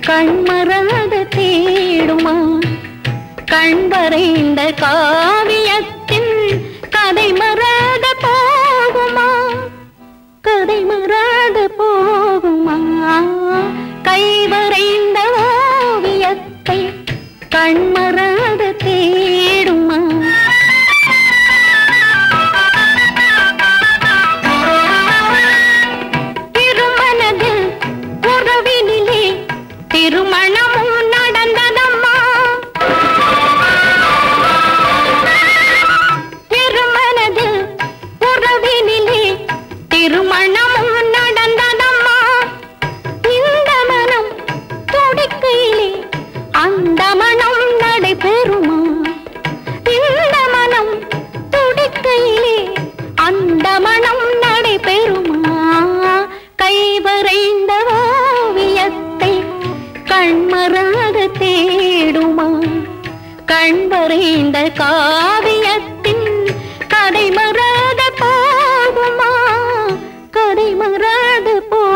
கண்மறாத தேடுமா கண் வரைந்த காவியத்தின் கதை மறாத போகுமா கதை மறாத போகுமா கை வரைந்த ஓவியத்தை கண் மறாத தேடுமா திருமணத்தில் உறவினிலே திருமணமும் நடந்ததம்மா திருமணத்தில் உறவினிலே திருமணமும் நடந்ததம்மா இந்த மனம் துடிக்கையிலே அந்த மனம் நடைபெறுமா இந்த மனம் துடிக்கையிலே அந்த மனம் நடைபெறுமா கைவரைந்த ஓவியத்தை கண்மறாத தேடுமா கண்வரைந்த காவியத்தின் கதை மறாத போகுமா கதை மறாத போ